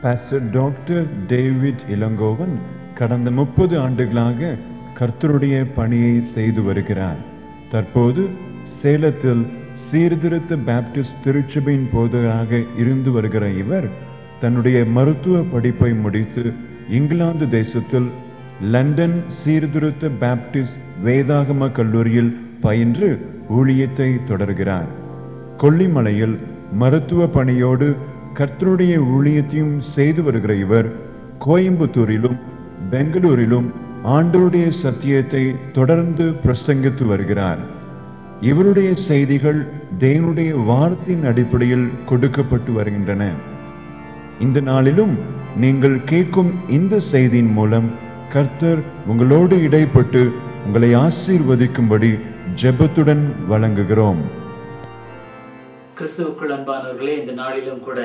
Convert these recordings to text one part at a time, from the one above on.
pastor doctor David Elangovan கடந்த முப்பது ஆண்டுகளாக கர்த்தருடைய பணியை செய்து வருகிறார் தற்போது சேலத்தில் சீர்திருத்த பாப்டிஸ்ட் திருச்சபையின் போதகராக இருந்து வருகிற இவர் தன்னுடைய மருத்துவ படிப்பை முடித்து இங்கிலாந்து தேசத்தில் லண்டன் சீர்திருத்த பாப்டிஸ்ட் வேதாகம கல்லூரியில் பயின்று ஊழியத்தை தொடர்கிறார் கொல்லிமலையில் மருத்துவ பணியோடு கர்த்தருடைய ஊழியத்தையும் செய்து வருகிற இவர் கோயம்புத்தூரிலும் பெங்களூரிலும் ஆண்டவருடைய சத்தியத்தை தொடர்ந்து பிரசங்கித்து வருகிறார் இவருடைய செய்திகள் தேவனுடைய வார்த்தையின் அடிப்படையில் கொடுக்கப்பட்டு வருகின்றன இந்த நாளிலும் நீங்கள் கேட்கும் இந்த செய்தியின் மூலம் கர்த்தர் உங்களோடு இடைப்பட்டு உங்களை ஆசீர்வதிக்கும்படி ஜெபத்துடன் வழங்குகிறோம் கிறிஸ்துவுக்குள் அன்பானவர்களே இந்த நாளிலும் கூட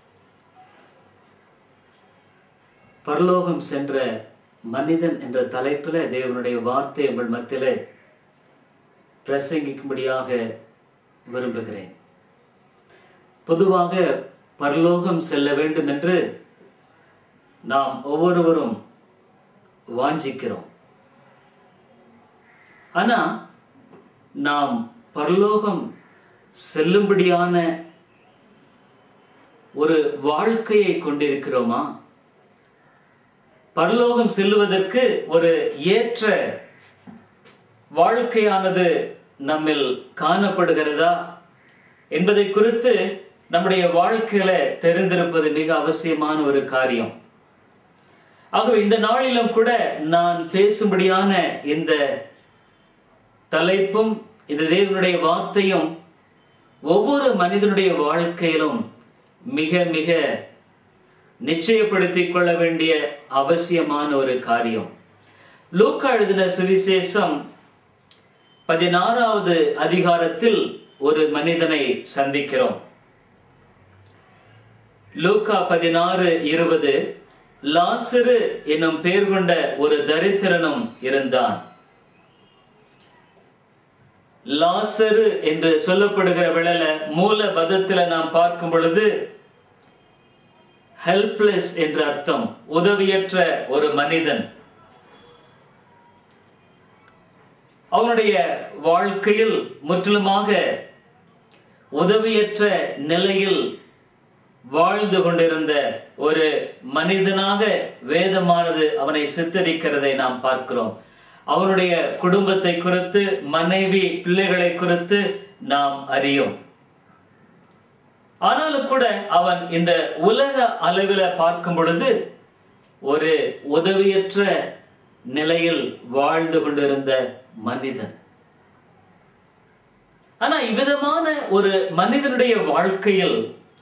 பரலோகம் சென்ற மனிதன் என்ற தலைப்பில் தேவனுடைய வார்த்தை உங்கள் மத்தியிலே பிரசங்கிக்கும்படியாக விரும்புகிறேன் பொதுவாக பரலோகம் செல்ல வேண்டும் என்று நாம் ஒவ்வொருவரும் வாஞ்சிக்கிறோம் ஆனா நாம் பரலோகம் செல்லும்படியான ஒரு வாழ்க்கையை கொண்டிருக்கிறோமா பரலோகம் செல்லுவதற்கு ஒரு ஏற்ற வாழ்க்கையானது நம்மில் காணப்படுகிறதா என்பதை குறித்து நம்முடைய வாழ்க்கையில தெரிந்திருப்பது மிக அவசியமான ஒரு காரியம் ஆகவே இந்த நாளிலும் கூட நான் பேசும்படியான இந்த தலைப்பும் இந்த தேவனுடைய வார்த்தையும் ஒவ்வொரு மனிதனுடைய வாழ்க்கையிலும் மிக மிக நிச்சயப்படுத்திக் கொள்ள வேண்டிய அவசியமான ஒரு காரியம் லூக்கா எழுதின சுவிசேஷம் பதினாறாவது அதிகாரத்தில் ஒரு மனிதனை சந்திக்கிறோம் லூக்கா பதினாறு இருபது லாசரு என்னும் பெயர் கொண்ட ஒரு தரித்திரனும் இருந்தான் லாசரு என்று சொல்லப்படுகிற விழல மூல பதத்துல நாம் பார்க்கும் பொழுது ஹெல்ப்லெஸ் என்ற அர்த்தம் உதவியற்ற ஒரு மனிதன் அவனுடைய வாழ்க்கையில் முற்றிலுமாக உதவியற்ற நிலையில் வாழ்ந்து கொண்டிருந்த ஒரு மனிதனாக வேதமானது அவனை சித்தரிக்கிறதை நாம் பார்க்கிறோம் அவனுடைய குடும்பத்தை குறித்து மனைவி பிள்ளைகளை குறித்து நாம் அறியோம் ஆனாலும் கூட அவன் இந்த உலக அளவில் பார்க்கும் பொழுது ஒரு உதவியற்ற நிலையில் வாழ்ந்து கொண்டிருந்த மனிதன் ஆனா இவ்விதமான ஒரு மனிதனுடைய வாழ்க்கையில்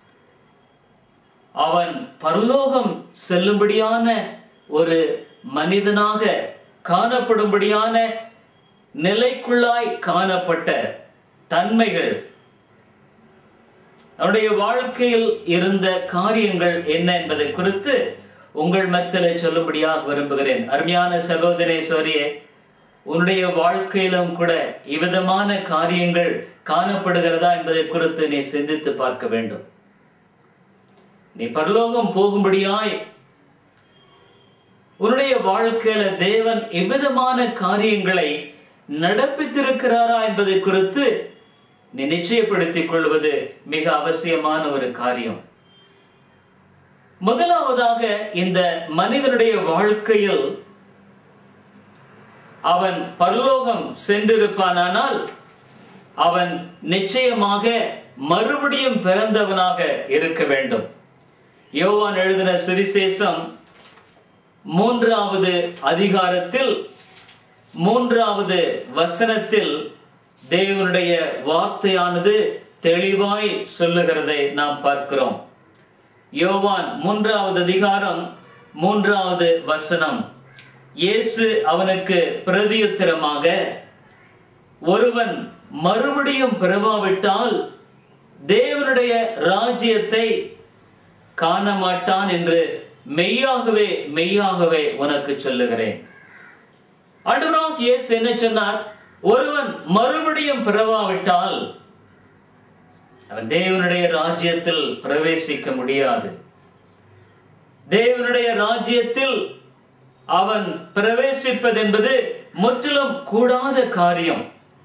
அவன் பரலோகம் செல்லும்படியான ஒரு மனிதனாக காணப்படும்படியான நிலைக்குள்ளாய் காணப்பட்ட தன்மைகள் அவனுடைய வாழ்க்கையில் இருந்த காரியங்கள் என்ன என்பதை குறித்து உங்கள் மத்தியில் சொல்லும்படியாக விரும்புகிறேன் அருமையான சகோதரேஸ்வரியே உன்னுடைய வாழ்க்கையிலும் கூட இவ்விதமான காரியங்கள் காணப்படுகிறதா என்பதை குறித்து நீ சிந்தித்து பார்க்க வேண்டும் நீ பரலோகம் போகும்படியாய் உன்னுடைய வாழ்க்கையில தேவன் எவ்விதமான காரியங்களை நடப்பித்திருக்கிறாரா என்பதை குறித்து நீ நிச்சயப்படுத்திக் கொள்வது மிக அவசியமான ஒரு காரியம் முதலாவதாக இந்த மனிதனுடைய வாழ்க்கையில் அவன் பரலோகம் சென்றிருப்பானானால் அவன் நிச்சயமாக மறுபடியும் பிறந்தவனாக இருக்க வேண்டும் யோவான் எழுதின சுவிசேஷம் மூன்றாவது அதிகாரத்தில் மூன்றாவது வசனத்தில் தேவனுடைய வார்த்தையானது தெளிவாய் சொல்லுகிறதை நாம் பார்க்கிறோம் யோவான் மூன்றாவது அதிகாரம் மூன்றாவது வசனம் இயேசு அவனுக்கு பிரதியுத்தரமாக ஒருவன் மறுபடியும் பிறவாவிட்டால் தேவனுடைய ராஜ்யத்தை காண மாட்டான் என்று மெய்யாகவே மெய்யாகவே உனக்கு சொல்லுகிறேன் ஆண்டவராக இயேசு என்ன சொன்னார் ஒருவன் மறுபடியும் பிறவாவிட்டால் அவன் தேவனுடைய ராஜ்யத்தில் பிரவேசிக்க முடியாது தேவனுடைய ராஜ்யத்தில் அவன் பிரவேசிப்பதென்பது முற்றிலும் கூடாத காரியம்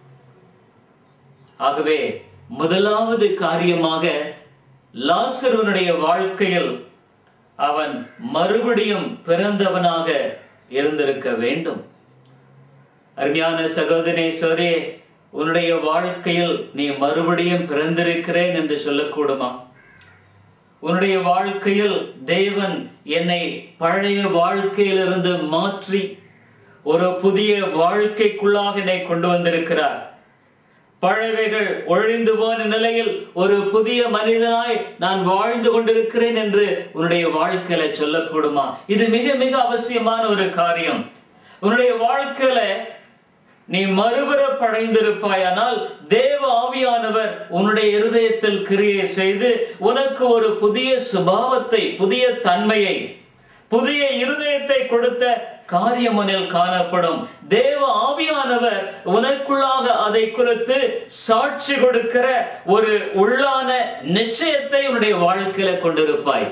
ஆகவே முதலாவது காரியமாக லாசருவனுடைய வாழ்க்கையில் அவன் மறுபடியும் பிறந்தவனாக இருந்திருக்க வேண்டும் அருமையான சகோதரே சோரே உன்னுடைய வாழ்க்கையில் நீ மறுபடியும் பிறந்திருக்கிறேன் என்று சொல்லக்கூடுமா உன்னுடைய வாழ்க்கையில் தேவன் என்னை பழைய வாழ்க்கையிலிருந்து மாற்றி ஒரு புதிய வாழ்க்கைக்குள்ளாக என்னை கொண்டு வந்திருக்கிறார் பழவைகள் ஒழிந்து போன நிலையில் ஒரு புதிய மனிதனாய் நான் வாழ்ந்து கொண்டிருக்கிறேன் என்று உன்னுடைய வாழ்க்கையில சொல்லக்கூடுமா இது மிக மிக அவசியமான ஒரு காரியம் உன்னுடைய வாழ்க்கையில நீ மறுபுறப்படைந்திருப்பாயானால் தேவ ஆவியானவர் உன்னுடைய இருதயத்தில் கிரியை செய்து உனக்கு ஒரு புதிய சுபாவத்தை புதிய தன்மையை புதிய இருதயத்தை கொடுத்த காரியமனில் காணப்படும் தேவ ஆவியானவர் உனக்குள்ளாக அதை குறித்து சாட்சி கொடுக்கிற ஒரு உள்ளான நிச்சயத்தை உன்னுடைய வாழ்க்கையில கொண்டிருப்பாய்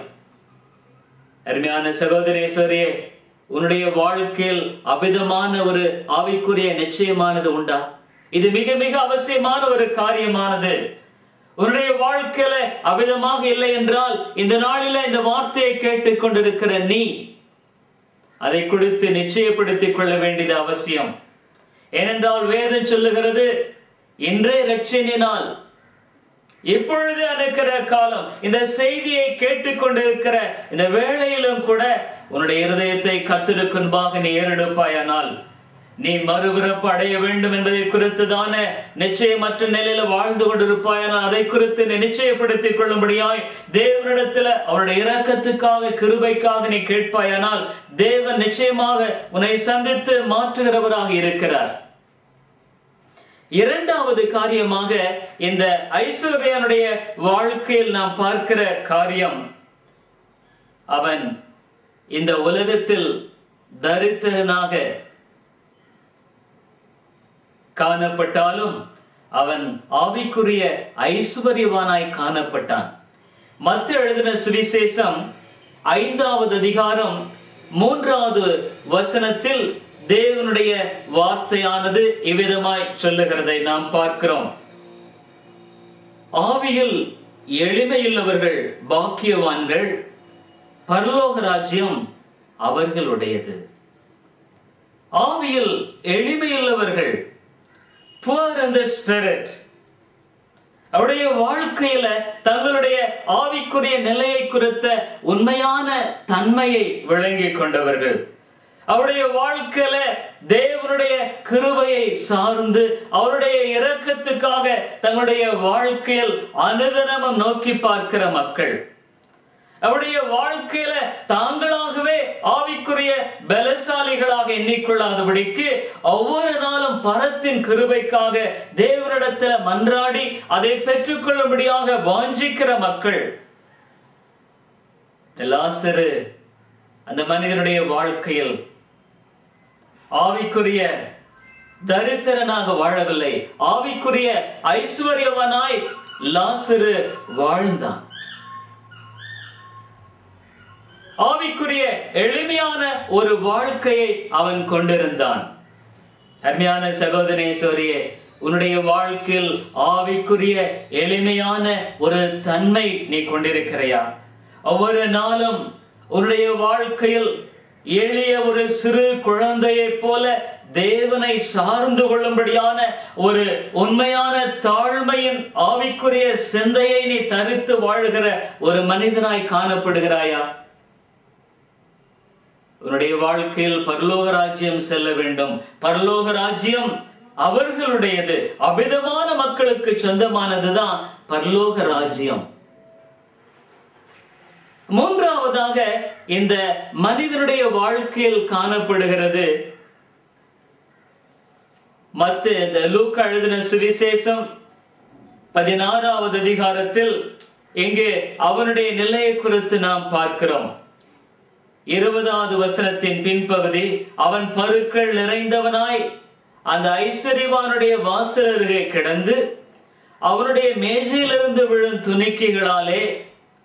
அருமையான சகோதரேஸ்வரியே உன்னுடைய வாழ்க்கையில் அபிதமான ஒரு ஆவிக்குரிய நிச்சயமானது உண்டா இது மிக மிக அவசியமான ஒரு காரியமானது உன்னுடைய வாழ்க்கையில அவிதமாக இல்லை என்றால் இந்த நாளில இந்த வார்த்தையை கேட்டுக் கொண்டிருக்கிற நீ அதை கொடுத்து நிச்சயப்படுத்திக் கொள்ள வேண்டியது அவசியம் ஏனென்றால் வேதம் சொல்லுகிறது இன்றே ரட்சணினால் இப்பொழுது அனுக்கிற காலம் இந்த செய்தியை கேட்டுக்கொண்டிருக்கிற இந்த வேளையிலும் கூட உன்னுடைய இருதயத்தை கத்திருக்குன்பாக நீ ஏறெடுப்பாயானால் நீ மறுபிறப்பு அடைய வேண்டும் என்பதை குறித்துதான நிச்சயமற்ற நிலையில வாழ்ந்து கொண்டிருப்பாயானால் அதை குறித்து நீ நிச்சயப்படுத்திக் கொள்ளும்படியாய் தேவனிடத்துல அவருடைய இரக்கத்துக்காக கிருபைக்காக நீ கேட்பாயானால் தேவன் நிச்சயமாக உன்னை சந்தித்து மாற்றுகிறவராக இருக்கிறார் இரண்டாவது காரியமாக இந்த ஐஸ்வர்யனுடைய வாழ்க்கையில் நாம் பார்க்கிற காரியம் அவன் இந்த உலகத்தில் தரித்திரனாக காணப்பட்டாலும் அவன் ஆவிக்குரிய ஐஸ்வர்யவானாய் காணப்பட்டான் மத்த எழுதின சுவிசேஷம் ஐந்தாவது அதிகாரம் மூன்றாவது வசனத்தில் தேவனுடைய வார்த்தையானது இவ்விதமாய் சொல்லுகிறதை நாம் பார்க்கிறோம் ஆவியில் எளிமையுள்ளவர்கள் பாக்கியவான்கள் பரலோக ராஜ்யம் அவர்களுடையது ஆவியில் எளிமையுள்ளவர்கள் புவர் in the spirit அவருடைய வாழ்க்கையில தங்களுடைய ஆவிக்குரிய நிலையை குறித்த உண்மையான தன்மையை விளங்கி கொண்டவர்கள் அவருடைய வாழ்க்கையில தேவனுடைய கிருபையை சார்ந்து அவருடைய இரக்கத்துக்காக தங்களுடைய வாழ்க்கையில் அனுதனமும் நோக்கி பார்க்கிற மக்கள் அவருடைய வாழ்க்கையில தாங்களாகவே ஆவிக்குரிய பலசாலிகளாக எண்ணிக்கொள்ளாதபடிக்கு ஒவ்வொரு நாளும் பரத்தின் கிருபைக்காக தேவனிடத்துல மன்றாடி அதை பெற்றுக்கொள்ளும்படியாக வாஞ்சிக்கிற மக்கள் லாசரு அந்த மனிதனுடைய வாழ்க்கையில் ஆவிக்குரிய தரித்திரனாக வாழவில்லை ஆவிக்குரிய ஐஸ்வர்யவனாய் லாசரு வாழ்ந்தான் ஆவிக்குரிய எளிமையான ஒரு வாழ்க்கையை அவன் கொண்டிருந்தான் அருமையான சகோதரேஸ்வரியே உன்னுடைய வாழ்க்கையில் ஆவிக்குரிய எளிமையான ஒரு தன்மை நீ கொண்டிருக்கிறையா ஒவ்வொரு நாளும் உன்னுடைய வாழ்க்கையில் எளிய ஒரு சிறு குழந்தையைப் போல தேவனை சார்ந்து கொள்ளும்படியான ஒரு உண்மையான தாழ்மையின் ஆவிக்குரிய சிந்தையை நீ தரித்து வாழ்கிற ஒரு மனிதனாய் காணப்படுகிறாயா உன்னுடைய வாழ்க்கையில் பரலோக ராஜ்யம் செல்ல வேண்டும் பரலோக ராஜ்யம் அவர்களுடையது அவ்விதமான மக்களுக்கு சொந்தமானதுதான் பரலோக ராஜ்யம் மூன்றாவதாக இந்த மனிதனுடைய வாழ்க்கையில் காணப்படுகிறது மத்த இந்த லூக்கா எழுதின சுவிசேஷம் பதினாறாவது அதிகாரத்தில் இங்கே அவனுடைய நிலையை குறித்து நாம் பார்க்கிறோம் இருபதாவது வசனத்தின் பின்பகுதி அவன் பருக்கள் நிறைந்தவனாய் அந்த ஐஸ்வர்யவானுடைய வாசல் அருகே கிடந்து அவனுடைய மேஜையிலிருந்து விழும் துணிக்கைகளாலே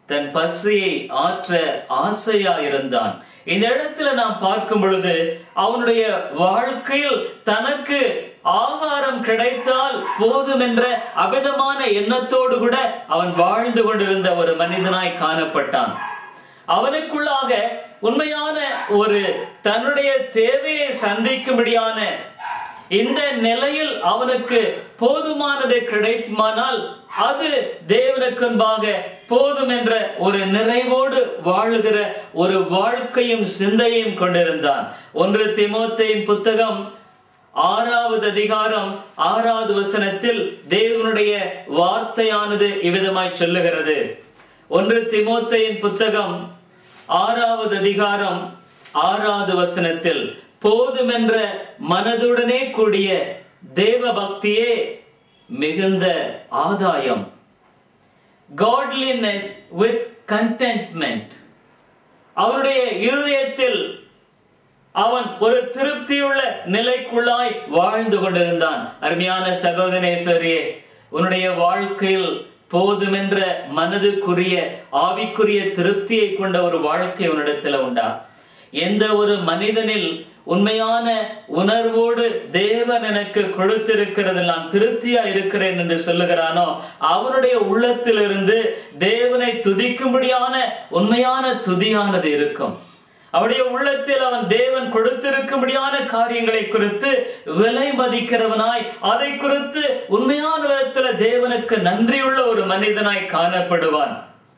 தன் பசியை ஆற்ற ஆசையா இருந்தான் இந்த இடத்துல நாம் பார்க்கும் பொழுது அவனுடைய வாழ்க்கையில் தனக்கு ஆகாரம் கிடைத்தால் போதும் என்ற அவிதமான எண்ணத்தோடு கூட அவன் வாழ்ந்து கொண்டிருந்த ஒரு மனிதனாய் காணப்பட்டான் அவனுக்குள்ளாக உண்மையான ஒரு தன்னுடைய தேவையை சந்திக்கும்படியான இந்த நிலையில் அவனுக்கு போதுமானது கிடைக்குமானால் அது தேவனுக்கு முன்பாக போதும் என்ற ஒரு நிறைவோடு வாழுகிற ஒரு வாழ்க்கையும் சிந்தையும் கொண்டிருந்தான் ஒன்று திமோத்தேயின் புத்தகம் ஆறாவது அதிகாரம் ஆறாவது வசனத்தில் தேவனுடைய வார்த்தையானது இவ்விதமாய் சொல்லுகிறது ஒன்று திமோத்தேயின் புத்தகம் ஆறாவது அதிகாரம் ஆறாவது வசனத்தில் போதுமென்ற மனதுடனே கூடிய தேவ பக்தியே மிகுந்த ஆதாயம் godliness with contentment அவனுடைய இருதயத்தில் அவன் ஒரு திருப்தியுள்ள நிலைக்குள்ளாய் வாழ்ந்து கொண்டிருந்தான் அருமையான சகோதரேஸ்வரியே உன்னுடைய வாழ்க்கையில் போதுமென்ற மனதுக்குரிய ஆவிக்குரிய திருப்தியை கொண்ட ஒரு வாழ்க்கை உன்னிடத்தில் உண்டா எந்த ஒரு மனிதனில் உண்மையான உணர்வோடு தேவன் எனக்கு கொடுத்திருக்கிறது நான் திருப்தியா இருக்கிறேன் என்று சொல்லுகிறானோ அவனுடைய உள்ளத்திலிருந்து தேவனை துதிக்கும்படியான உண்மையான துதியானது இருக்கும் அவருடைய உள்ளத்தில் அவன் தேவன் கொடுத்திருக்கும்படியான காரியங்களை குறித்து விலை மதிக்கிறவனாய் அதை குறித்து உண்மையான விதத்துல தேவனுக்கு நன்றியுள்ள ஒரு மனிதனாய் காணப்படுவான்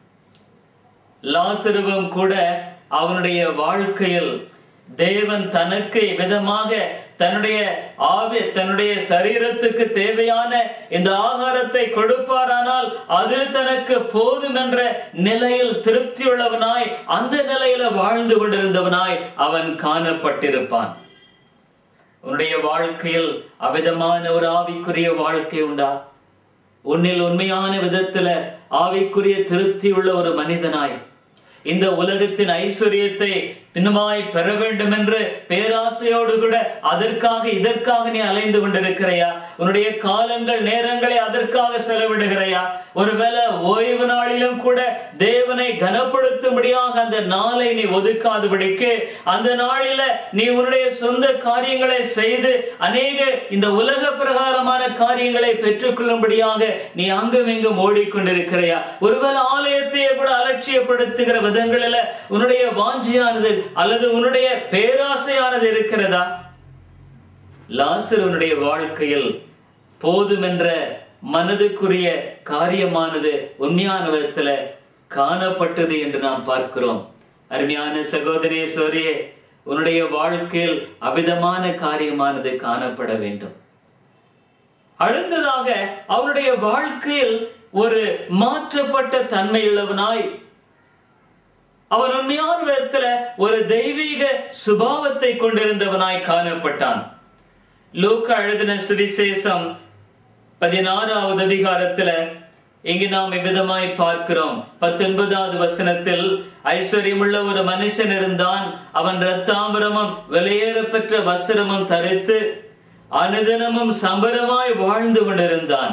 லாசருவும் கூட அவனுடைய வாழ்க்கையில் தேவன் தனக்கு விதமாக தன்னுடைய ஆவி தன்னுடைய சரீரத்துக்கு தேவையான இந்த ஆகாரத்தை கொடுப்பாரானால் அது தனக்கு போதும் என்ற நிலையில் திருப்தியுள்ளவனாய் அந்த நிலையில வாழ்ந்து கொண்டிருந்தவனாய் அவன் காணப்பட்டிருப்பான் உன்னுடைய வாழ்க்கையில் அவிதமான ஒரு ஆவிக்குரிய வாழ்க்கை உண்டா உன்னில் உண்மையான விதத்துல ஆவிக்குரிய திருப்தி உள்ள ஒரு மனிதனாய் இந்த உலகத்தின் ஐஸ்வர்யத்தை பின்னமாய் பெற வேண்டும் என்று பேராசையோடு கூட அதற்காக இதற்காக நீ அலைந்து கொண்டிருக்கிறையா உன்னுடைய காலங்கள் நேரங்களை அதற்காக செலவிடுகிறையா ஒருவேளை ஓய்வு நாளிலும் கூட தேவனை கனப்படுத்தும்படியாக அந்த நாளை நீ ஒதுக்காதபடிக்கு அந்த நாளில நீ உன்னுடைய சொந்த காரியங்களை செய்து அநேக இந்த உலக பிரகாரமான காரியங்களை பெற்றுக்கொள்ளும்படியாக நீ அங்கும் இங்கும் ஓடிக்கொண்டிருக்கிறையா ஒருவேளை ஆலயத்தையே கூட அலட்சியப்படுத்துகிற விதங்களில உன்னுடைய வாஞ்சியானது அல்லது உன்னுடைய பேராசையானது இருக்கிறதா லாசருனுடைய வாழ்க்கையில் போதுமென்ற மனதுக்குரிய காரியமானது உண்மையான விதத்துல காணப்பட்டது என்று நாம் பார்க்கிறோம் அருமையான சகோதரே சோரியே உன்னுடைய வாழ்க்கையில் அவிதமான காரியமானது காணப்பட வேண்டும் அடுத்ததாக அவனுடைய வாழ்க்கையில் ஒரு மாற்றப்பட்ட தன்மையுள்ளவனாய் அவன் உண்மையான விதத்துல ஒரு தெய்வீக சுபாவத்தை கொண்டிருந்தவனாய் காணப்பட்டான் லூக்கா எழுதின சுவிசேஷம் பதினாறாவது அதிகாரத்துல இங்கு நாம் இவ்விதமாய் பார்க்கிறோம் பத்தொன்பதாவது வசனத்தில் ஐஸ்வர்யமுள்ள ஒரு மனுஷன் இருந்தான் அவன் ரத்தாம்பரமும் வெளியேற பெற்ற வஸ்திரமும் தரித்து அனுதினமும் சம்பரமாய் வாழ்ந்து கொண்டிருந்தான்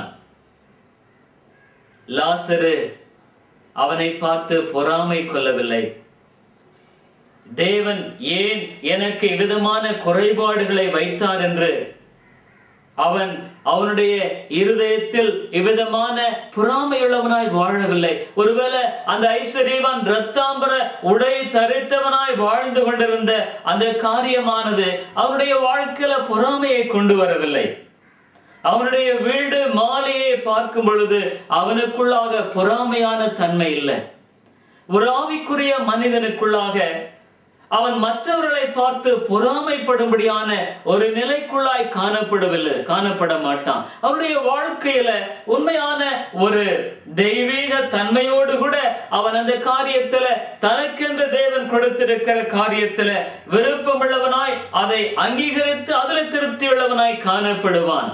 லாசரு அவனை பார்த்து பொறாமை கொள்ளவில்லை தேவன் ஏன் எனக்கு இவ்விதமான குறைபாடுகளை வைத்தார் என்று அவன் அவனுடைய இருதயத்தில் இவ்விதமான பொறாமையுள்ளவனாய் வாழவில்லை ஒருவேளை அந்த ஐஸ்வர்யவான் ரத்தாம்பர உடை தரித்தவனாய் வாழ்ந்து கொண்டிருந்த அந்த காரியமானது அவனுடைய வாழ்க்கையில பொறாமையை கொண்டு வரவில்லை அவனுடைய வீடு மாலையை பார்க்கும் பொழுது அவனுக்குள்ளாக பொறாமையான தன்மை இல்லை ஒரு ஆவிக்குரிய மனிதனுக்குள்ளாக அவன் மற்றவர்களை பார்த்து பொறாமைப்படும்படியான ஒரு நிலைக்குள்ளாய் காணப்படவில்லை காணப்பட மாட்டான் அவனுடைய வாழ்க்கையில உண்மையான ஒரு தெய்வீக தன்மையோடு கூட அவன் அந்த காரியத்துல தனக்கென்று தேவன் கொடுத்திருக்கிற காரியத்துல விருப்பமுள்ளவனாய் அதை அங்கீகரித்து அதில் திருப்தி உள்ளவனாய் காணப்படுவான்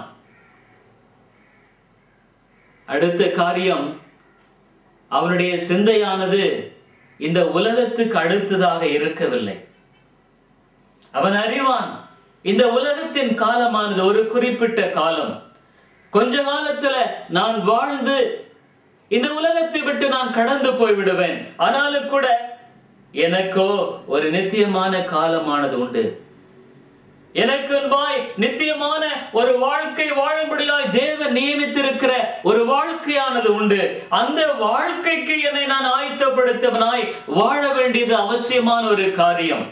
அடுத்த காரியம் அவனுடைய சிந்தையானது இந்த உலகத்துக்கு அடுத்ததாக இருக்கவில்லை அவன் அறிவான் இந்த உலகத்தின் காலமானது ஒரு குறிப்பிட்ட காலம் கொஞ்ச காலத்துல நான் வாழ்ந்து இந்த உலகத்தை விட்டு நான் கடந்து போய் விடுவேன் ஆனாலும் கூட எனக்கோ ஒரு நித்தியமான காலமானது உண்டு எனக்கு முன்பாய் நித்தியமான ஒரு வாழ்க்கை வாழும்படியாய் தேவன் நியமித்திருக்கிற ஒரு வாழ்க்கையானது உண்டு அந்த வாழ்க்கைக்கு என்னை நான் ஆயத்தப்படுத்தவனாய் வாழ வேண்டியது அவசியமான ஒரு காரியம்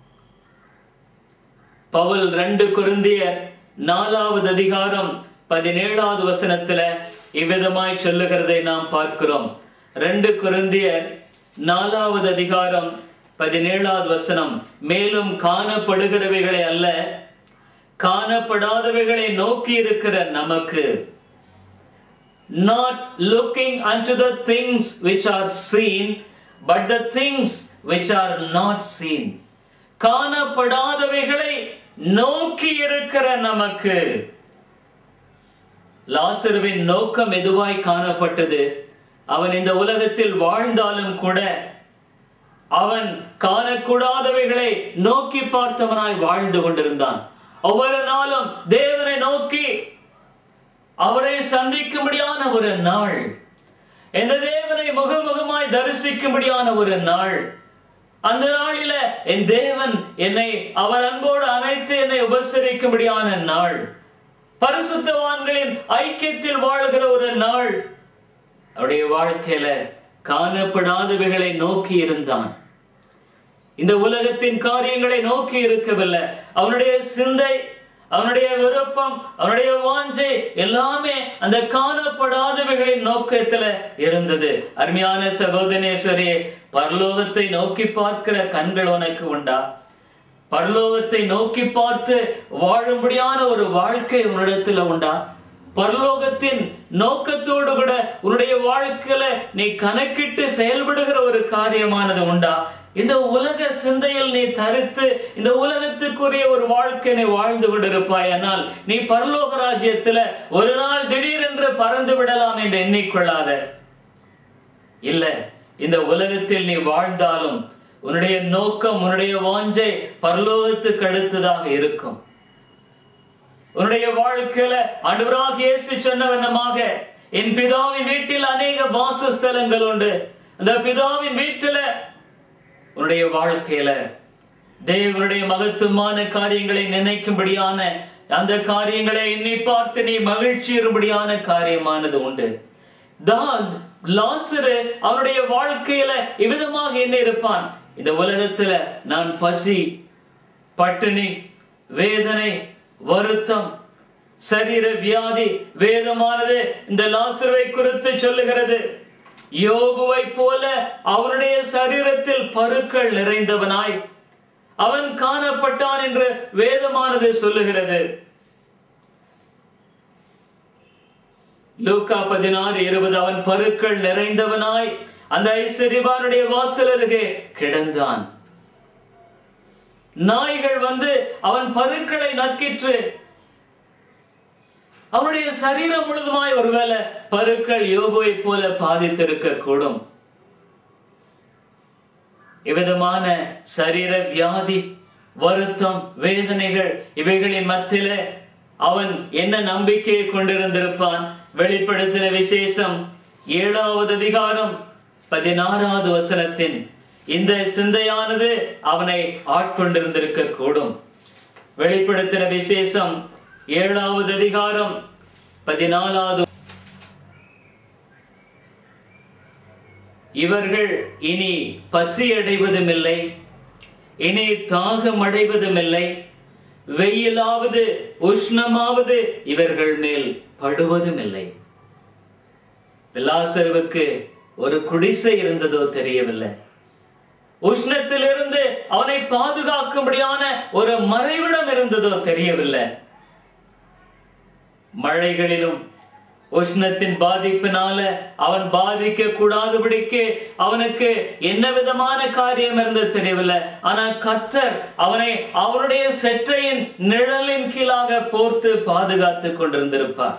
பவுல் ரெண்டு குருந்தியர் நாலாவது அதிகாரம் பதினேழாவது வசனத்துல இவ்விதமாய் சொல்லுகிறதை நாம் பார்க்கிறோம் ரெண்டு குருந்தியர் நாலாவது அதிகாரம் பதினேழாவது வசனம் மேலும் காணப்படுகிறவைகளை அல்ல காணப்படாதவைகளை நோக்கி இருக்கிற நமக்கு not looking unto the things which are seen but the things which are not seen காணப்படாதவைகளை நோக்கி இருக்கிற நமக்கு லாசருவின் நோக்கம் எதுவாய் காணப்பட்டது அவன் இந்த உலகத்தில் வாழ்ந்தாலும் கூட அவன் காணக்கூடாதவைகளை நோக்கி பார்த்தவனாய் வாழ்ந்து கொண்டிருந்தான் ஒவ்வொரு நாளும் தேவனை நோக்கி அவரை சந்திக்கும்படியான ஒரு நாள் எந்த தேவனை முகமுகமாய் தரிசிக்கும்படியான ஒரு நாள் அந்த நாளில என் தேவன் என்னை அவர் அன்போடு அனைத்து என்னை உபசரிக்கும்படியான நாள் பரிசுத்தவான்களின் ஐக்கியத்தில் வாழ்கிற ஒரு நாள் அவருடைய வாழ்க்கையில காணப்படாதவைகளை நோக்கி இருந்தான் இந்த உலகத்தின் காரியங்களை நோக்கி இருக்கவில்லை அவனுடைய சிந்தை அவனுடைய விருப்பம் அவனுடைய வாஞ்சை எல்லாமே அந்த காணப்படாதவைகளின் நோக்கத்துல இருந்தது அருமையான சகோதரேஸ்வரே பரலோகத்தை நோக்கி பார்க்கிற கண்கள் உனக்கு உண்டா பரலோகத்தை நோக்கி பார்த்து வாழும்படியான ஒரு வாழ்க்கை உன்னிடத்துல உண்டா பரலோகத்தின் நோக்கத்தோடு கூட உன்னுடைய வாழ்க்கையில நீ கணக்கிட்டு செயல்படுகிற ஒரு காரியமானது உண்டா இந்த உலக சிந்தையில் நீ தரித்து இந்த உலகத்துக்குரிய ஒரு வாழ்க்கை நீ வாழ்ந்து கொண்டிருப்பாய் ஆனால் நீ பரலோக ராஜ்யத்துல ஒரு நாள் திடீரென்று பறந்து விடலாம் என்று எண்ணிக்கொள்ளாத இல்ல இந்த உலகத்தில் நீ வாழ்ந்தாலும் உன்னுடைய நோக்கம் உன்னுடைய வாஞ்சை பரலோகத்துக்கு அடுத்ததாக இருக்கும் உன்னுடைய வாழ்க்கையில ஆண்டவராக இயேசு சொன்ன வண்ணமாக என் பிதாவின் வீட்டில் அநேக வாசஸ்தலங்கள் உண்டு அந்த பிதாவின் வீட்டில உன்னுடைய வாழ்க்கையில தேவனுடைய மகத்துவமான காரியங்களை நினைக்கும்படியான அந்த காரியங்களை எண்ணி பார்த்து நீ மகிழ்ச்சி இரும்படியான காரியமானது உண்டு தான் லாசரு அவனுடைய வாழ்க்கையில இவ்விதமாக என்ன இருப்பான் இந்த உலகத்துல நான் பசி பட்டினி வேதனை வருத்தம் சரீர வியாதி வேதமானது இந்த லாசுருவை குறித்து சொல்லுகிறது யோகுவை போல அவனுடைய சரீரத்தில் பருக்கள் நிறைந்தவனாய் அவன் காணப்பட்டான் என்று வேதமானது சொல்லுகிறது லூக்கா பதினாறு இருபது அவன் பருக்கள் நிறைந்தவனாய் அந்த ஐஸ்வர்யவானுடைய வாசல் அருகே கிடந்தான் நாய்கள் வந்து அவன் பருக்களை நக்கிற்று அவனுடைய சரீரம் முழுதுமாய் ஒருவேளை பருக்கள் யோபுவை போல பாதித்திருக்க கூடும் இவ்விதமான சரீர வியாதி வருத்தம் வேதனைகள் இவைகளின் மத்தியில அவன் என்ன நம்பிக்கையை கொண்டிருந்திருப்பான் வெளிப்படுத்தின விசேஷம் ஏழாவது அதிகாரம் பதினாறாவது வசனத்தின் இந்த சிந்தையானது அவனை ஆட்கொண்டிருந்திருக்க கூடும் வெளிப்படுத்தின விசேஷம் ஏழாவது அதிகாரம் பதினாலாவது இவர்கள் இனி பசி அடைவதும் இல்லை இனி தாகம் அடைவதும் இல்லை வெயிலாவது உஷ்ணமாவது இவர்கள் மேல் படுவதும் இல்லை லாசருவுக்கு ஒரு குடிசை இருந்ததோ தெரியவில்லை உஷ்ணத்திலிருந்து அவனை பாதுகாக்கும்படியான ஒரு மறைவிடம் இருந்ததோ தெரியவில்லை மழைகளிலும் உஷ்ணத்தின் பாதிப்பினால அவன் பாதிக்க கூடாதபடிக்கு அவனுக்கு என்ன விதமான காரியம் இருந்தது தெரியவில்லை ஆனா கர்த்தர் அவனை அவருடைய செற்றையின் நிழலின் கீழாக போர்த்து பாதுகாத்து கொண்டிருந்திருப்பார்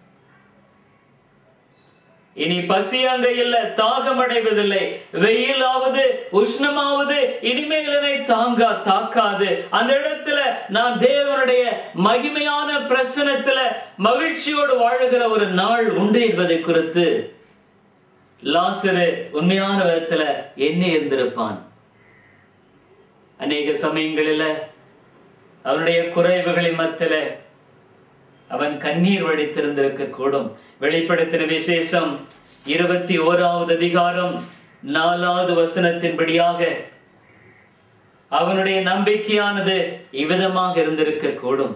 இனி பசி அங்க இல்ல தாகம் அடைவதில்லை வெயிலாவது உஷ்ணமாவது இனிமேல் என்னை தாங்கா தாக்காது அந்த இடத்துல நான் தேவனுடைய மகிமையான பிரசனத்துல மகிழ்ச்சியோடு வாழுகிற ஒரு நாள் உண்டு என்பதை குறித்து லாசரு உண்மையான விதத்துல எண்ணி இருந்திருப்பான் அநேக சமயங்களில் அவனுடைய குறைவுகளின் மத்தில அவன் கண்ணீர் வடித்திருந்திருக்க கூடும் வெளிப்படுத்தின விசேஷம் இருபத்தி ஓராவது அதிகாரம் நாலாவது வசனத்தின்படியாக அவனுடைய நம்பிக்கையானது இவ்விதமாக இருந்திருக்க கூடும்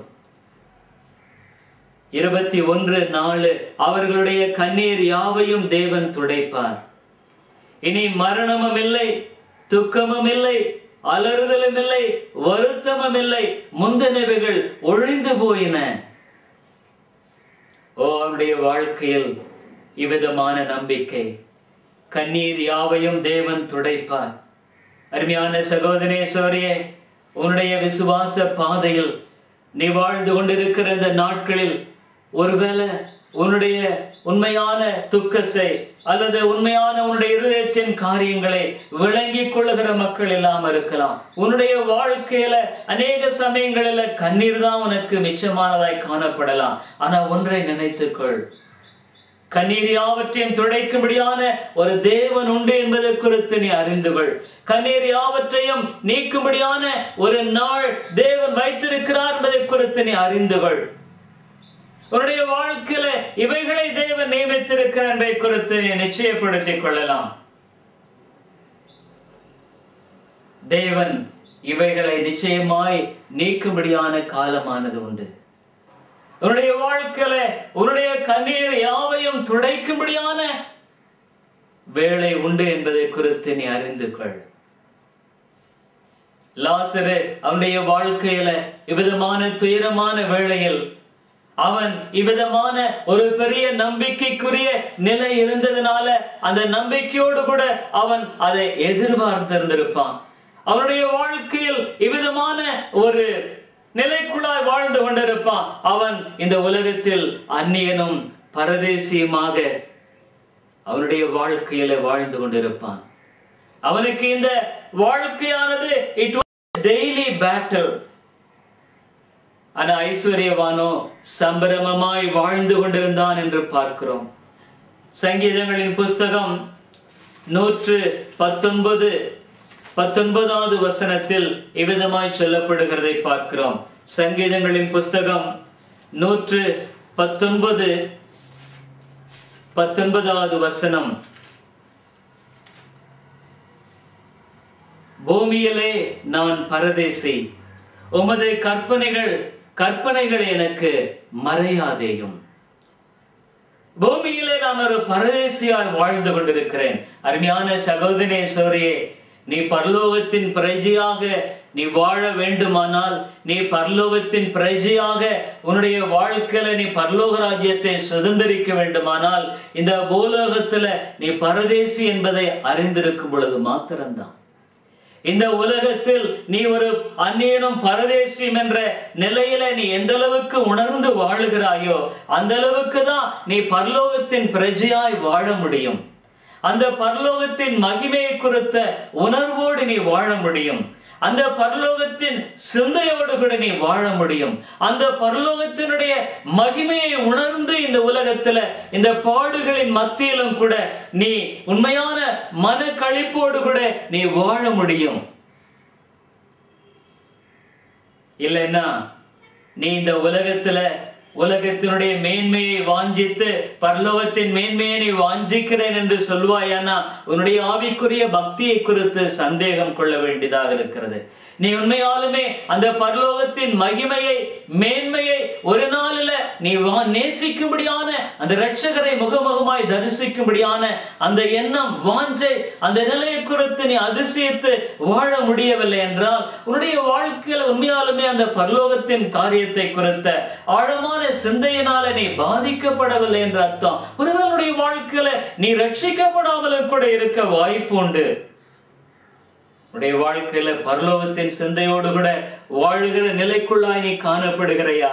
இருபத்தி ஒன்று நாலு அவர்களுடைய கண்ணீர் யாவையும் தேவன் துடைப்பார் இனி மரணமும் இல்லை துக்கமும் இல்லை அலறுதலும் இல்லை வருத்தமும் இல்லை முந்தினவைகள் ஒழிந்து போயின ஓ அவனுடைய வாழ்க்கையில் இவ்விதமான நம்பிக்கை கண்ணீர் யாவையும் தேவன் துடைப்பார் அருமையான சகோதரேஸ்வரியே உன்னுடைய விசுவாச பாதையில் நீ வாழ்ந்து கொண்டிருக்கிற இந்த நாட்களில் ஒருவேளை உன்னுடைய உண்மையான துக்கத்தை அல்லது உண்மையான உன்னுடைய இருதயத்தின் காரியங்களை விளங்கிக் கொள்ளுகிற மக்கள் இல்லாம இருக்கலாம் உன்னுடைய வாழ்க்கையில அநேக சமயங்களில கண்ணீர் தான் உனக்கு மிச்சமானதாய் காணப்படலாம் ஆனா ஒன்றை நினைத்துக்கொள் கண்ணீர் யாவற்றையும் துடைக்கும்படியான ஒரு தேவன் உண்டு என்பதை குறித்து நீ அறிந்து கொள் கண்ணீர் யாவற்றையும் நீக்கும்படியான ஒரு நாள் தேவன் வைத்திருக்கிறார் என்பதை குறித்து நீ அறிந்து கொள் உன்னுடைய வாழ்க்கையில இவைகளை தேவன் நியமித்திருக்கிறார் என்பதை குறித்து நீ நிச்சயப்படுத்திக் கொள்ளலாம் தேவன் இவைகளை நிச்சயமாய் நீக்கும்படியான காலமானது உண்டு உன்னுடைய வாழ்க்கையில உன்னுடைய கண்ணீர் யாவையும் துடைக்கும்படியான வேலை உண்டு என்பதை குறித்து நீ அறிந்து கொள் லாசரு அவனுடைய வாழ்க்கையில இவ்விதமான துயரமான வேளையில் அவன் இவ்விதமான ஒரு பெரிய நம்பிக்கைக்குரிய நிலை இருந்ததுனால அந்த நம்பிக்கையோடு கூட அவன் அதை எதிர்பார்த்திருந்திருப்பான் அவனுடைய வாழ்க்கையில் இவ்விதமான ஒரு நிலைக்குள்ளாய் வாழ்ந்து கொண்டிருப்பான் அவன் இந்த உலகத்தில் அந்நியனும் பரதேசியுமாக அவனுடைய வாழ்க்கையில வாழ்ந்து கொண்டிருப்பான் அவனுக்கு இந்த வாழ்க்கையானது இட் டெய்லி பேட்டில் ஆனா ஐஸ்வர்யவானோ சம்பிரமமாய் வாழ்ந்து கொண்டிருந்தான் என்று பார்க்கிறோம் சங்கீதங்களின் புஸ்தகம் நூற்று பத்தொன்பது பத்தொன்பதாவது வசனத்தில் இவ்விதமாய் சொல்லப்படுகிறதை பார்க்கிறோம் சங்கீதங்களின் புஸ்தகம் நூற்று பத்தொன்பது பத்தொன்பதாவது வசனம் பூமியிலே நான் பரதேசி உமது கற்பனைகள் கற்பனைகள் எனக்கு மறையாதேயும் பூமியிலே நான் ஒரு பரதேசியாய் வாழ்ந்து கொண்டிருக்கிறேன் அருமையான சகோதரேஸ்வரியே நீ பரலோகத்தின் பிரஜையாக நீ வாழ வேண்டுமானால் நீ பரலோகத்தின் பிரஜையாக உன்னுடைய வாழ்க்கையில நீ பரலோக ராஜ்யத்தை சுதந்திரிக்க வேண்டுமானால் இந்த பூலோகத்துல நீ பரதேசி என்பதை அறிந்திருக்கும் பொழுது மாத்திரம்தான் இந்த உலகத்தில் நீ ஒரு அந்நியனும் பரதேசியும் என்ற நிலையில நீ எந்த அளவுக்கு உணர்ந்து வாழுகிறாயோ அந்த அளவுக்கு தான் நீ பரலோகத்தின் பிரஜையாய் வாழ முடியும் அந்த பரலோகத்தின் மகிமையை குறித்த உணர்வோடு நீ வாழ முடியும் அந்த பரலோகத்தின் சிந்தையோடு கூட நீ வாழ முடியும் அந்த பரலோகத்தினுடைய மகிமையை உணர்ந்து இந்த உலகத்துல இந்த பாடுகளின் மத்தியிலும் கூட நீ உண்மையான மன கழிப்போடு கூட நீ வாழ முடியும் இல்லைன்னா நீ இந்த உலகத்துல உலகத்தினுடைய மேன்மையை வாஞ்சித்து பரலோகத்தின் மேன்மையை நீ வாஞ்சிக்கிறேன் என்று சொல்வாயானா உன்னுடைய ஆவிக்குரிய பக்தியை குறித்து சந்தேகம் கொள்ள வேண்டியதாக இருக்கிறது நீ உண்மையாலுமே அந்த பரலோகத்தின் மகிமையை மேன்மையை ஒரு நாளில் நீ வா- நேசிக்கும்படியான அந்த இரட்சகரை முகமுகமாய் தரிசிக்கும்படியான அந்த எண்ணம் வாஞ்சை அந்த நிலையை குறித்து நீ அதிசயித்து வாழ முடியவில்லை என்றால் உன்னுடைய வாழ்க்கையில உண்மையாலுமே அந்த பரலோகத்தின் காரியத்தை குறித்த ஆழமான சிந்தையினால நீ பாதிக்கப்படவில்லை என்ற அர்த்தம் ஒருவேளை உன்னுடைய வாழ்க்கையில நீ ரட்சிக்கப்படாமலும் கூட இருக்க வாய்ப்பு உண்டு உடைய வாழ்க்கையில பரலோகத்தின் சிந்தையோடு கூட வாழுகிற நிலைக்குள்ளாய் நீ காணப்படுகிறையா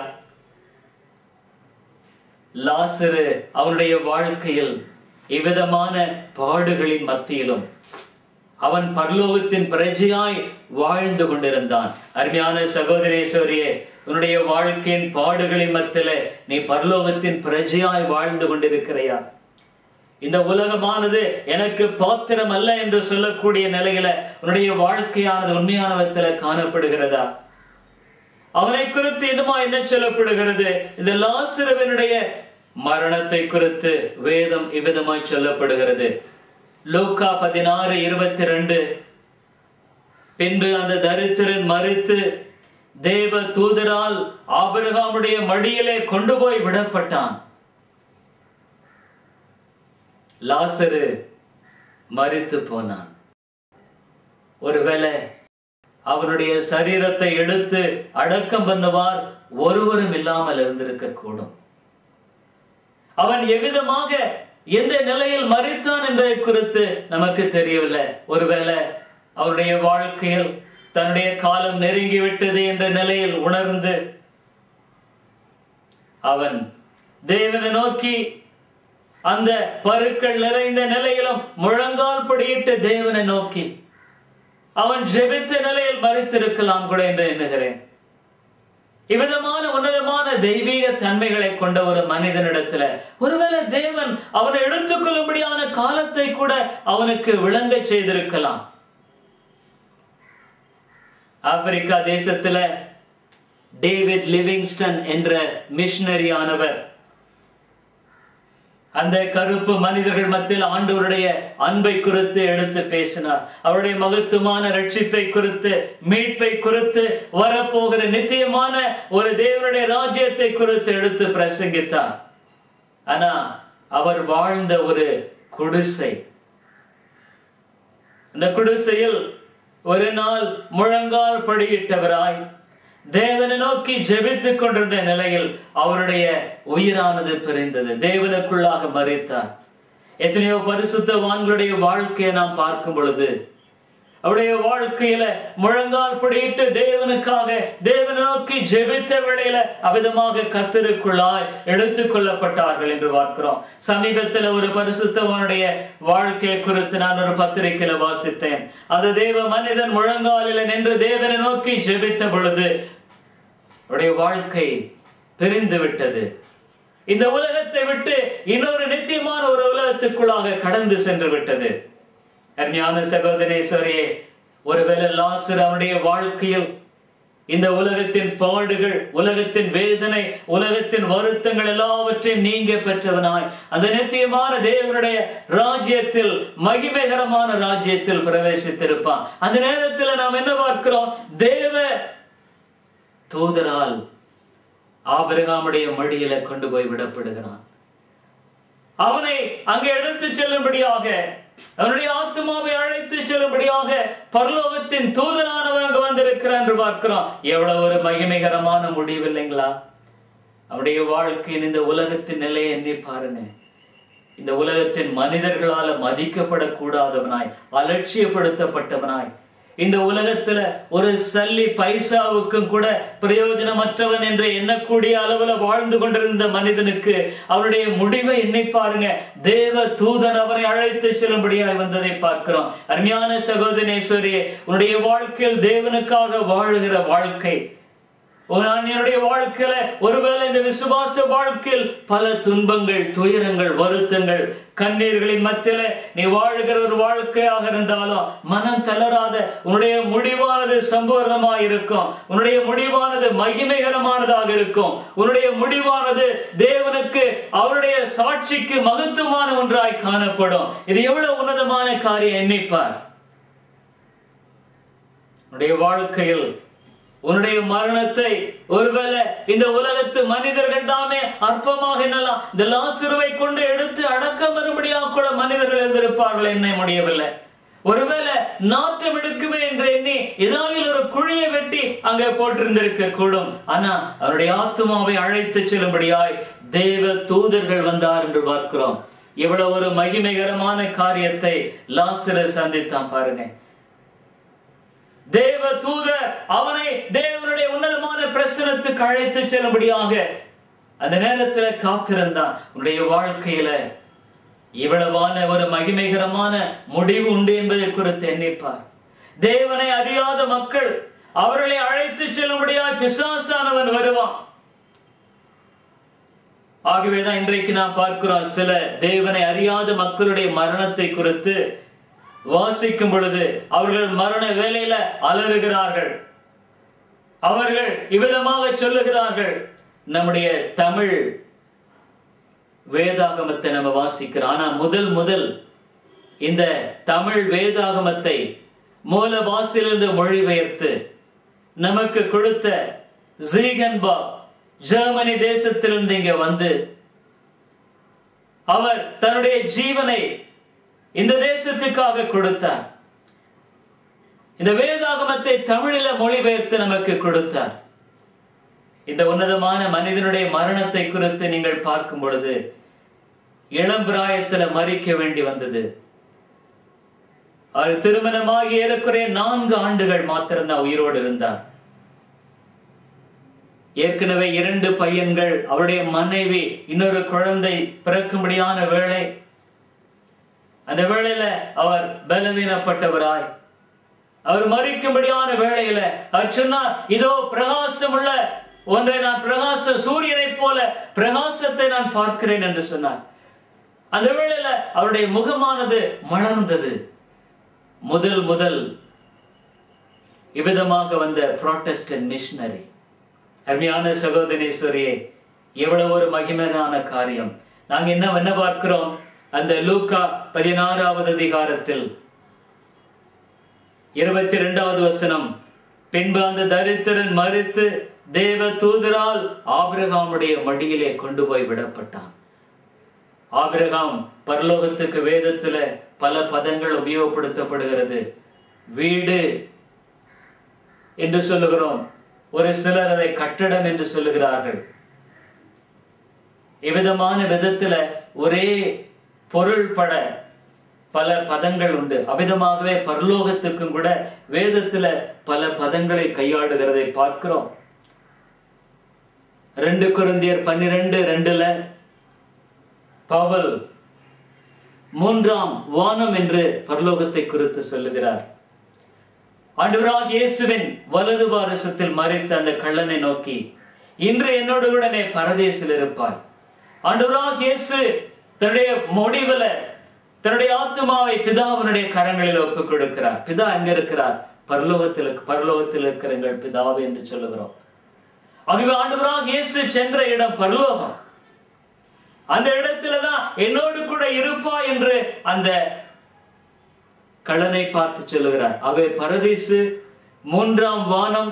லாசரு அவனுடைய வாழ்க்கையில் இவ்விதமான பாடுகளின் மத்தியிலும் அவன் பரலோகத்தின் பிரஜையாய் வாழ்ந்து கொண்டிருந்தான் அருமையான சகோதரேஸ்வரியே உன்னுடைய வாழ்க்கையின் பாடுகளின் மத்தியில நீ பரலோகத்தின் பிரஜையாய் வாழ்ந்து கொண்டிருக்கிறையா இந்த உலகமானது எனக்கு பாத்திரம் அல்ல என்று சொல்லக்கூடிய நிலையில உன்னுடைய வாழ்க்கையானது உண்மையான விதத்துல காணப்படுகிறதா அவனை குறித்து என்னமா என்ன சொல்லப்படுகிறது இந்த லாசிரவனுடைய மரணத்தை குறித்து வேதம் இவ்விதமாய் சொல்லப்படுகிறது லூக்கா பதினாறு இருபத்தி ரெண்டு பின்பு அந்த தரித்திரன் மறித்து தேவ தூதரால் ஆபிரகாமுடைய மடியிலே கொண்டு போய் விடப்பட்டான் லாசரு மறித்து போனான் ஒருவேளை அவனுடைய சரீரத்தை எடுத்து அடக்கம் பண்ணுவார் ஒருவரும் இல்லாமல் இருந்திருக்க கூடும் அவன் எவ்விதமாக எந்த நிலையில் மறித்தான் என்பதை குறித்து நமக்கு தெரியவில்லை ஒருவேளை அவருடைய வாழ்க்கையில் தன்னுடைய காலம் நெருங்கிவிட்டது என்ற நிலையில் உணர்ந்து அவன் தேவனை நோக்கி அந்த பருக்கள் நிறைந்த நிலையிலும் முழங்கால் படியிட்டு தேவனை நோக்கி அவன் ஜெபித்த நிலையில் மறித்திருக்கலாம் கூட என்று எண்ணுகிறேன் இவ்விதமான உன்னதமான தெய்வீக தன்மைகளை கொண்ட ஒரு மனிதனிடத்துல ஒருவேளை தேவன் அவனை எடுத்துக்கொள்ளும்படியான காலத்தை கூட அவனுக்கு விளங்க செய்திருக்கலாம் ஆப்பிரிக்கா தேசத்துல டேவிட் லிவிங்ஸ்டன் என்ற மிஷனரி ஆனவர் அந்த கருப்பு மனிதர்கள் மத்தியில் ஆண்டவருடைய அன்பை குறித்து எடுத்து பேசினார் அவருடைய மகத்துவமான ரட்சிப்பை குறித்து மீட்பை குறித்து வரப்போகிற நித்தியமான ஒரு தேவனுடைய ராஜ்யத்தை குறித்து எடுத்து பிரசங்கித்தார் ஆனா அவர் வாழ்ந்த ஒரு குடிசை அந்த குடிசையில் ஒரு நாள் முழங்கால் படியிட்டவராய் தேவனை நோக்கி ஜெபித்துக் கொண்டிருந்த நிலையில் அவருடைய உயிரானது பிரிந்தது தேவனுக்குள்ளாக மறைத்தார் எத்தனையோ பரிசுத்தவான்களுடைய வாழ்க்கையை நாம் பார்க்கும் பொழுது அவருடைய வாழ்க்கையில முழங்கால் படியிட்டு தேவனுக்காக தேவனை நோக்கி ஜெபித்த வேளையில அவிதமாக கத்தருக்குள்ளாய் எடுத்துக் கொள்ளப்பட்டார்கள் என்று பார்க்கிறோம் சமீபத்தில் ஒரு பரிசுத்தவனுடைய வாழ்க்கை குறித்து நான் ஒரு பத்திரிகையில வாசித்தேன் அது தேவ மனிதன் முழங்காலில நின்று தேவனை நோக்கி ஜெபித்த பொழுது அவருடைய வாழ்க்கை பிரிந்து விட்டது இந்த உலகத்தை விட்டு இன்னொரு நித்தியமான ஒரு உலகத்துக்குள்ளாக கடந்து சென்று விட்டது அருமையான சகோதரேஸ்வரியே ஒருவேளை லாசர் அவனுடைய வாழ்க்கையில் இந்த உலகத்தின் பாடுகள் உலகத்தின் வேதனை உலகத்தின் வருத்தங்கள் எல்லாவற்றையும் நீங்க பெற்றவனாய் அந்த நித்தியமான தேவனுடைய ராஜ்யத்தில் மகிமைகரமான ராஜ்யத்தில் பிரவேசித்திருப்பான் அந்த நேரத்தில் நாம் என்ன பார்க்கிறோம் தேவ தூதரால் ஆபிரகாமுடைய மடியில கொண்டு போய் விடப்படுகிறான் அவனை அங்கே எடுத்து செல்லும்படியாக அவனுடைய ஆத்மாவை அழைத்து செல்லும்படியாக பரலோகத்தின் தூதனானவன் அங்கு வந்திருக்கிறான் என்று பார்க்கிறோம் எவ்வளவு ஒரு மகிமைகரமான முடிவு இல்லைங்களா அவனுடைய வாழ்க்கையின் இந்த உலகத்தின் நிலையை எண்ணி பாருங்க இந்த உலகத்தின் மனிதர்களால மதிக்கப்படக்கூடாதவனாய் அலட்சியப்படுத்தப்பட்டவனாய் இந்த உலகத்துல ஒரு சல்லி பைசாவுக்கும் கூட பிரயோஜனமற்றவன் என்று எண்ணக்கூடிய அளவுல வாழ்ந்து கொண்டிருந்த மனிதனுக்கு அவருடைய முடிவை எண்ணி பாருங்க தேவ தூதன் அவரை அழைத்து செல்லும்படியாய் வந்ததை பார்க்கிறோம் அருமையான சகோதரேஸ்வரியே உன்னுடைய வாழ்க்கையில் தேவனுக்காக வாழுகிற வாழ்க்கை நான் என்னுடைய வாழ்க்கையில ஒருவேளை இந்த விசுவாச வாழ்க்கையில் பல துன்பங்கள் துயரங்கள் வருத்தங்கள் கண்ணீர்களின் மத்தியில நீ வாழ்கிற ஒரு வாழ்க்கையாக இருந்தாலும் மனம் தளராத உன்னுடைய முடிவானது சம்பூர்ணமாக இருக்கும் உன்னுடைய முடிவானது மகிமைகரமானதாக இருக்கும் உன்னுடைய முடிவானது தேவனுக்கு அவருடைய சாட்சிக்கு மகத்துவமான ஒன்றாய் காணப்படும் இது எவ்வளவு உன்னதமான காரியம் எண்ணிப்பார் உன்னுடைய வாழ்க்கையில் உன்னுடைய மரணத்தை ஒருவேளை இந்த உலகத்து மனிதர்கள் தாமே அற்பமாக என்னலாம் இந்த லாசுருவை கொண்டு எடுத்து அடக்கம் வரும்படியாக கூட மனிதர்கள் இருந்திருப்பார்கள் என்ன முடியவில்லை ஒருவேளை நாற்றம் எடுக்குமே என்று எண்ணி ஏதாவது ஒரு குழியை வெட்டி அங்கே போட்டிருந்திருக்க கூடும் ஆனா அவருடைய ஆத்மாவை அழைத்து செல்லும்படியாய் தேவ தூதர்கள் வந்தார் என்று பார்க்கிறோம் இவ்வளவு ஒரு மகிமைகரமான காரியத்தை லாசுரை சந்தித்தான் பாருங்க தேவ தூத அவனை தேவனுடைய உன்னதமான பிரசனத்துக்கு அழைத்து செல்லும்படியாக அந்த நேரத்துல காத்திருந்தான் உன்னுடைய வாழ்க்கையில இவ்வளவான ஒரு மகிமைகரமான முடிவு உண்டு என்பதை குறித்து எண்ணிப்பார் தேவனை அறியாத மக்கள் அவர்களை அழைத்து செல்லும்படியாக பிசாசானவன் வருவான் ஆகவேதான் இன்றைக்கு நாம் பார்க்கிறோம் சில தேவனை அறியாத மக்களுடைய மரணத்தை குறித்து வாசிக்கும் பொழுது அவர்கள் மரண வேலையில அலறுகிறார்கள் அவர்கள் இவ்விதமாக சொல்லுகிறார்கள் நம்முடைய தமிழ் வேதாகமத்தை நம்ம வாசிக்கிறோம் ஆனா முதல் முதல் இந்த தமிழ் வேதாகமத்தை மூல வாசிலிருந்து மொழிபெயர்த்து நமக்கு கொடுத்த ஜீகன்பா ஜெர்மனி தேசத்திலிருந்து இங்க வந்து அவர் தன்னுடைய ஜீவனை இந்த தேசத்துக்காக கொடுத்தார் இந்த வேதாகமத்தை தமிழில மொழிபெயர்த்து நமக்கு கொடுத்தார் இந்த உன்னதமான மனிதனுடைய மரணத்தை குறித்து நீங்கள் பார்க்கும் பொழுது இளம் பிராயத்துல மறிக்க வேண்டி வந்தது அவர் திருமணமாகி ஏறக்குறைய நான்கு ஆண்டுகள் மாத்திரம்தான் உயிரோடு இருந்தார் ஏற்கனவே இரண்டு பையன்கள் அவருடைய மனைவி இன்னொரு குழந்தை பிறக்கும்படியான வேளை அந்த வேளையில அவர் பலவீனப்பட்டவராய் அவர் மறிக்கும்படியான வேளையில அவர் சொன்னார் இதோ பிரகாசம் உள்ள ஒன்றை நான் பிரகாச சூரியனைப் போல பிரகாசத்தை நான் பார்க்கிறேன் என்று சொன்னார் அந்த வேளையில அவருடைய முகமானது மலர்ந்தது முதல் முதல் இவ்விதமாக வந்த புரோட்டஸ்டன்ட் மிஷனரி அருமையான சகோதரேஸ்வரியே எவ்வளவு ஒரு மகிமையான காரியம் நாங்க என்ன என்ன பார்க்கிறோம் அந்த லூக்கா பதினாறாவது அதிகாரத்தில் இருபத்தி இரண்டாவது வசனம் பின்பு அந்த தரித்திரன் மறித்து தேவ தூதரால் ஆபிரகாமுடைய மடியிலே கொண்டு போய் விடப்பட்டான் ஆபிரகாம் பரலோகத்துக்கு வேதத்துல பல பதங்கள் உபயோகப்படுத்தப்படுகிறது வீடு என்று சொல்லுகிறோம் ஒரு சிலர் அதை கட்டடம் என்று சொல்லுகிறார்கள் இவ்விதமான விதத்துல ஒரே பொருள் பட பல பதங்கள் உண்டு அவ்விதமாகவே பரலோகத்துக்கும் கூட வேதத்துல பல பதங்களை கையாடுகிறதை பார்க்கிறோம் ரெண்டு குருந்தியர் பன்னிரெண்டு ரெண்டுல பவல் மூன்றாம் வானம் என்று பரலோகத்தை குறித்து சொல்லுகிறார் ஆண்டவராக இயேசுவின் வலது பாரசத்தில் மறைத்த அந்த கள்ளனை நோக்கி இன்று என்னோடு கூட நீ பரதேசில் இருப்பாய் ஆண்டவராக இயேசு தன்னுடைய முடிவுல தன்னுடைய ஆத்மாவை பிதாவினுடைய கரங்களில் ஒப்புக் கொடுக்கிறார் பிதா எங்க இருக்கிறார் பரலோகத்தில் பரலோகத்தில் இருக்கிற எங்கள் பிதாவே என்று சொல்லுகிறோம் ஆகவே ஆண்டவராக இயேசு சென்ற இடம் பரலோகம் அந்த இடத்துலதான் என்னோடு கூட இருப்பா என்று அந்த கள்ளனை பார்த்து சொல்லுகிறார் ஆகவே பரதீசு மூன்றாம் வானம்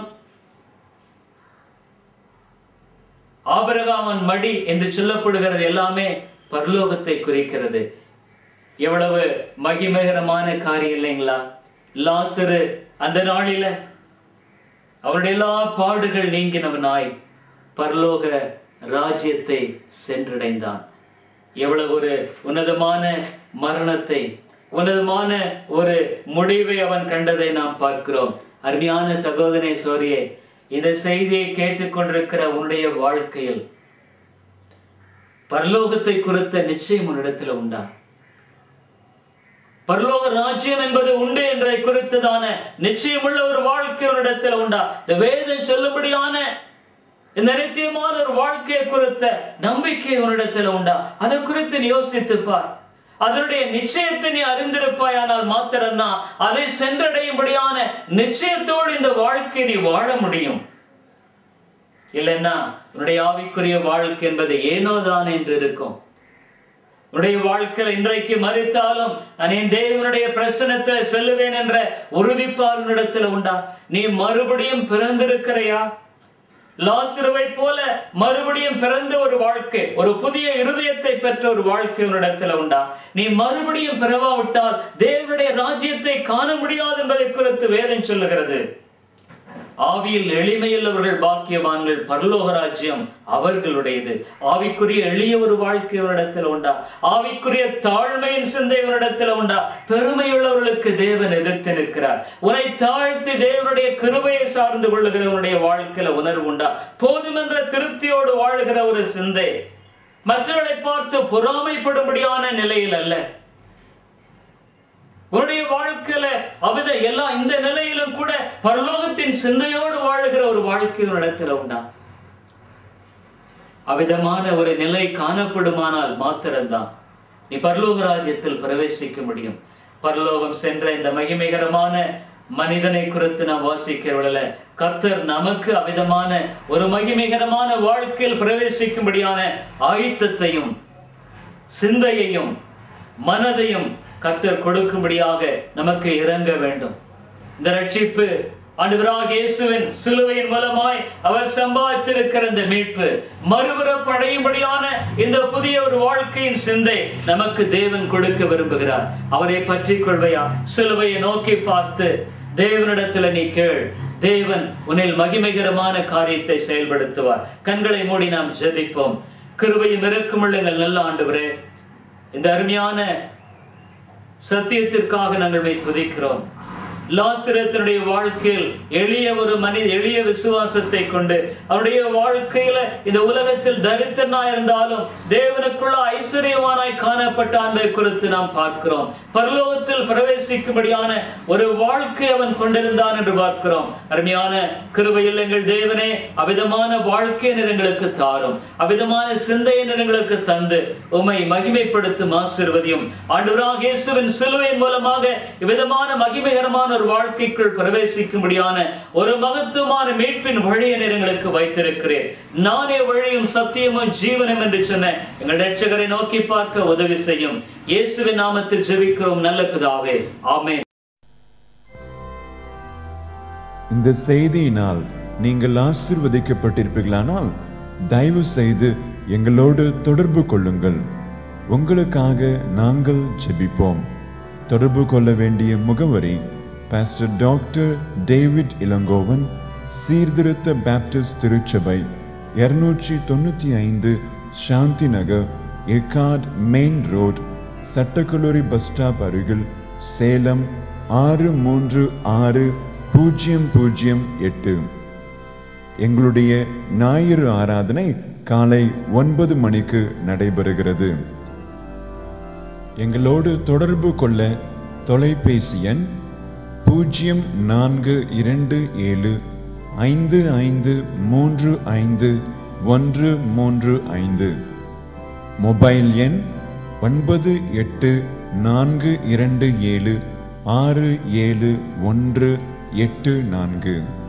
ஆபரகாமன் மடி என்று சொல்லப்படுகிறது எல்லாமே பரலோகத்தை குறிக்கிறது எவ்வளவு மகிமகரமான காரியம் இல்லைங்களா லாசரு அந்த நாளில அவருடைய எல்லா பாடுகள் நீங்கினவனாய் பரலோக ராஜ்யத்தை சென்றடைந்தான் எவ்வளவு ஒரு உன்னதமான மரணத்தை உன்னதமான ஒரு முடிவை அவன் கண்டதை நாம் பார்க்கிறோம் அருமையான சகோதரே சோரியே இந்த செய்தியை கேட்டுக்கொண்டிருக்கிற உன்னுடைய வாழ்க்கையில் பரலோகத்தை குறித்த நிச்சயம் உன்னிடத்தில் உண்டா பரலோக ராஜ்யம் என்பது உண்டு என்றதை குறித்ததான நிச்சயமுள்ள ஒரு வாழ்க்கை உன்னிடத்தில் உண்டா இந்த வேதம் சொல்லும்படியான இந்த நித்தியமான ஒரு வாழ்க்கையை குறித்த நம்பிக்கை உன்னிடத்தில் உண்டா அதை குறித்து நீ யோசித்துப்பார் அதனுடைய நிச்சயத்தை நீ அறிந்திருப்பாயானால் மாத்திரம்தான் அதை சென்றடையும்படியான நிச்சயத்தோடு இந்த வாழ்க்கை நீ வாழ முடியும் இல்லைன்னா உன்னுடைய ஆவிக்குரிய வாழ்க்கை என்பது ஏனோதான் என்று இருக்கும் உன்னுடைய வாழ்க்கையில் இன்றைக்கு மறித்தாலும் நான் என் தேவனுடைய பிரசனத்தில் செல்லுவேன் என்ற உறுதிப்பால் உன்னிடத்தில் உண்டா நீ மறுபடியும் பிறந்திருக்கிறையா லாசிருவை போல மறுபடியும் பிறந்த ஒரு வாழ்க்கை ஒரு புதிய இருதயத்தை பெற்ற ஒரு வாழ்க்கை உன்னிடத்தில் உண்டா நீ மறுபடியும் பிறவாவிட்டால் தேவனுடைய ராஜ்யத்தை காண முடியாது என்பதை குறித்து வேதம் சொல்லுகிறது ஆவியில் எளிமையுள்ளவர்கள் பாக்கியவான்கள் பரலோக ராஜ்யம் அவர்களுடையது ஆவிக்குரிய எளிய ஒரு வாழ்க்கை அவரிடத்தில் உண்டா ஆவிக்குரிய தாழ்மையின் சிந்தை அவரிடத்தில் உண்டா பெருமையுள்ளவர்களுக்கு தேவன் எதிர்த்து நிற்கிறார் உன்னை தாழ்த்தி தேவனுடைய கிருபையை சார்ந்து கொள்ளுகிறவனுடைய வாழ்க்கையில உணர்வு உண்டா போதுமென்ற திருப்தியோடு வாழுகிற ஒரு சிந்தை மற்றவர்களை பார்த்து பொறாமைப்படும்படியான நிலையில் அல்ல உன்னுடைய வாழ்க்கையில அவித எல்லா இந்த நிலையிலும் கூட பரலோகத்தின் சிந்தையோடு வாழுகிற ஒரு வாழ்க்கை ஒரு இடத்துல உண்டா அவ்விதமான ஒரு நிலை காணப்படுமானால் மாத்திரம்தான் நீ பரலோக ராஜ்யத்தில் பிரவேசிக்க முடியும் பரலோகம் சென்ற இந்த மகிமைகரமான மனிதனை குறித்து நாம் வாசிக்கிறவர்கள கத்தர் நமக்கு அவ்விதமான ஒரு மகிமைகரமான வாழ்க்கையில் பிரவேசிக்கும்படியான ஆயுத்தத்தையும் சிந்தையையும் மனதையும் கத்தர் கொடுக்கும்படியாக நமக்கு இறங்க வேண்டும் இந்த ரட்சிப்பு ஆண்டவராக இயேசுவின் சிலுவையின் மூலமாய் அவர் சம்பாதித்திருக்கிற இந்த மீட்பு மறுபுறப்படையும்படியான இந்த புதிய ஒரு வாழ்க்கையின் சிந்தை நமக்கு தேவன் கொடுக்க விரும்புகிறார் அவரை பற்றி கொள்வையா சிலுவையை நோக்கி பார்த்து தேவனிடத்துல நீ கேள் தேவன் உன்னில் மகிமைகரமான காரியத்தை செயல்படுத்துவார் கண்களை மூடி நாம் ஜெபிப்போம் கிருபையும் இறக்கமுள்ள எங்கள் நல்ல ஆண்டவரே இந்த அருமையான சத்தியத்திற்காக நாங்கள் உம்மை துதிக்கிறோம் லாசிரத்தினுடைய வாழ்க்கையில் எளிய ஒரு மனித எளிய விசுவாசத்தை கொண்டு அவருடைய வாழ்க்கையில இந்த உலகத்தில் தரித்திரனா இருந்தாலும் தேவனுக்குள்ள ஐஸ்வர்யவானாய் காணப்பட்ட அந்த குறித்து நாம் பார்க்கிறோம் பரலோகத்தில் பிரவேசிக்கும்படியான ஒரு வாழ்க்கை அவன் கொண்டிருந்தான் என்று பார்க்கிறோம் அருமையான கிருபையில் எங்கள் தேவனே அவிதமான வாழ்க்கையினர் எங்களுக்கு தாரும் அவிதமான சிந்தையினர் எங்களுக்கு தந்து உம்மை மகிமைப்படுத்தும் ஆசிர்வதியும் ஆண்டவராக இயேசுவின் சிலுவையின் மூலமாக இவ்விதமான மகிமைகரமான ஒரு வாழ்க்கைக்குள் பிரவேசிக்கும்படியான ஒரு மகத்துவமான மீட்பின் வழியை எங்களுக்கு வைத்திருக்கிறேன் நானே வழியும் சத்தியமும் ஜீவனும் என்று சொன்ன எங்கள் ரட்சகரை நோக்கி பார்க்க உதவி செய்யும் இயேசுவின் நாமத்தில் ஜெபிக்கிறோம் நல்ல பிதாவே ஆமென் இந்த செய்தியினால் நீங்கள் ஆசிர்வதிக்கப்பட்டிருப்பீர்களானால் தயவு செய்து எங்களோடு தொடர்பு கொள்ளுங்கள் உங்களுக்காக நாங்கள் ஜெபிப்போம் தொடர்பு கொள்ள வேண்டிய முகவரி பாஸ்டர் டாக்டர் டேவிட் இளங்கோவன் சீர்திருத்த பேப்டிஸ்ட் திருச்சபை இருநூற்றி தொண்ணூற்றி ஐந்து சாந்தி நகர் ஏகாட் மெயின் ரோட் சட்டக்கல்லூரி பஸ் ஸ்டாப் அருகில் சேலம் ஆறு மூன்று ஆறு பூஜ்ஜியம் பூஜ்ஜியம் எட்டு எங்களுடைய ஞாயிறு ஆராதனை காலை ஒன்பது மணிக்கு நடைபெறுகிறது எங்களோடு தொடர்பு கொள்ள தொலைபேசி எண் பூஜ்ஜியம் நான்கு இரண்டு ஏழு ஐந்து ஐந்து மூன்று ஐந்து ஒன்று மூன்று ஐந்து மொபைல் எண் ஒன்பது எட்டு நான்கு இரண்டு ஏழு ஆறு ஏழு ஒன்று எட்டு நான்கு